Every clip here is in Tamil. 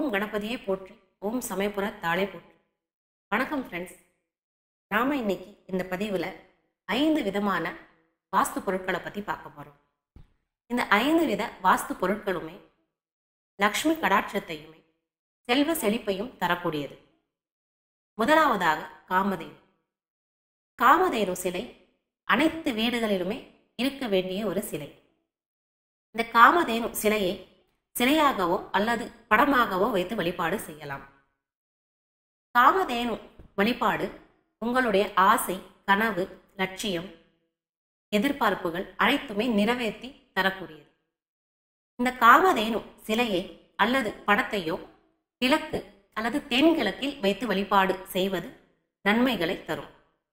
ஓம் கணபதியே போற்றி ஓம் சமயபுர தாளே போற்றி வணக்கம் ஃப்ரெண்ட்ஸ் நாம இன்னைக்கு இந்த பதிவில் ஐந்து விதமான வாஸ்து பொருட்களை பற்றி பார்க்க போகிறோம் இந்த ஐந்து வித வாஸ்து பொருட்களுமே லக்ஷ்மி கடாட்சத்தையுமே செல்வ செழிப்பையும் தரக்கூடியது முதலாவதாக காமதேனு காமதேனு சிலை அனைத்து வீடுகளிலுமே இருக்க வேண்டிய ஒரு சிலை இந்த காமதேனு சிலையை சிலையாகவோ அல்லது படமாகவோ வைத்து வழிபாடு செய்யலாம் காமதேனு வழிபாடு உங்களுடைய ஆசை கனவு லட்சியம் எதிர்பார்ப்புகள் அனைத்துமே நிறைவேற்றி தரக்கூடியது இந்த காமதேனு சிலையை அல்லது படத்தையோ கிழக்கு அல்லது தென்கிழக்கில் வைத்து வழிபாடு செய்வது நன்மைகளை தரும்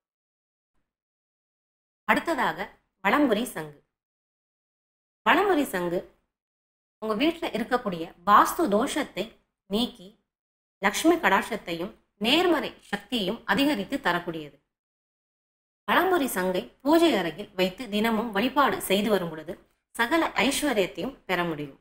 அடுத்ததாக வளம்புரி சங்கு வளம்புரி சங்கு உங்க வீட்டில் இருக்கக்கூடிய வாஸ்து தோஷத்தை நீக்கி லக்ஷ்மி கடாட்சத்தையும் நேர்மறை சக்தியையும் அதிகரித்து தரக்கூடியது பழம்புரி சங்கை பூஜை அறையில் வைத்து தினமும் வழிபாடு செய்து வரும் பொழுது சகல ஐஸ்வர்யத்தையும் பெற முடியும்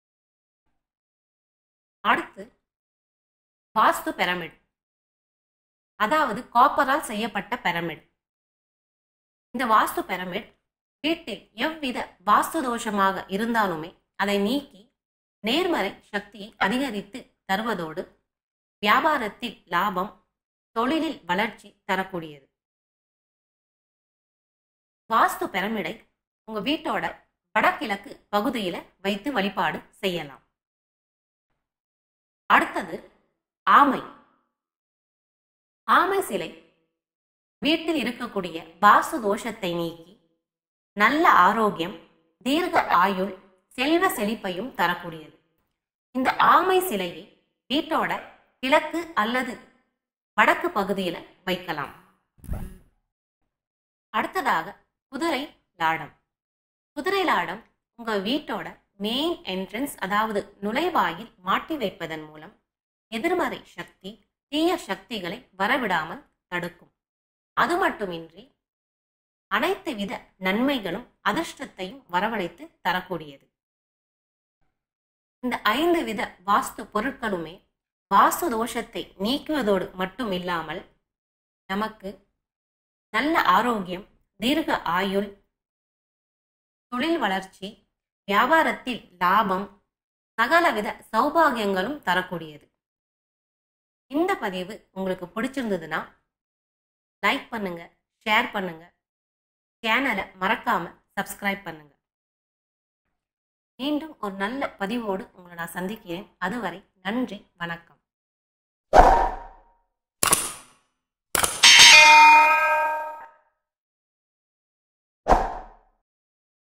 அடுத்து வாஸ்து பிரமிட் அதாவது காப்பரால் செய்யப்பட்ட பிரமிட் இந்த வாஸ்து பிரமிட் வீட்டில் எவ்வித வாஸ்து தோஷமாக இருந்தாலுமே அதை நீக்கி நேர்மறை சக்தியை அதிகரித்து தருவதோடு வியாபாரத்தில் லாபம் தொழிலில் வளர்ச்சி தரக்கூடியது வாஸ்து பிரமிடை உங்க வீட்டோட வடகிழக்கு பகுதியில வைத்து வழிபாடு செய்யலாம் அடுத்தது ஆமை ஆமை சிலை வீட்டில் இருக்கக்கூடிய வாஸ்து தோஷத்தை நீக்கி நல்ல ஆரோக்கியம் தீர்க்க ஆயுள் செல்வ செழிப்பையும் தரக்கூடியது இந்த ஆமை சிலையை வீட்டோட கிழக்கு அல்லது வடக்கு பகுதியில் வைக்கலாம் அடுத்ததாக குதிரை லாடம் குதிரை லாடம் உங்க வீட்டோட மெயின் என்ட்ரன்ஸ் அதாவது நுழைவாயில் மாட்டி வைப்பதன் மூலம் எதிர்மறை சக்தி தீய சக்திகளை வரவிடாமல் தடுக்கும் அது மட்டுமின்றி அனைத்து வித நன்மைகளும் அதிர்ஷ்டத்தையும் வரவழைத்து தரக்கூடியது இந்த ஐந்து வித வாஸ்து பொருட்களுமே வாஸ்து தோஷத்தை நீக்குவதோடு மட்டும் இல்லாமல் நமக்கு நல்ல ஆரோக்கியம் தீர்க்க ஆயுள் தொழில் வளர்ச்சி வியாபாரத்தில் லாபம் சகலவித சௌபாகியங்களும் தரக்கூடியது இந்த பதிவு உங்களுக்கு பிடிச்சிருந்ததுன்னா லைக் பண்ணுங்க ஷேர் பண்ணுங்க சேனலை மறக்காம சப்ஸ்கிரைப் பண்ணுங்க மீண்டும் ஒரு நல்ல பதிவோடு உங்களை நான் சந்திக்கிறேன் அதுவரை நன்றி வணக்கம்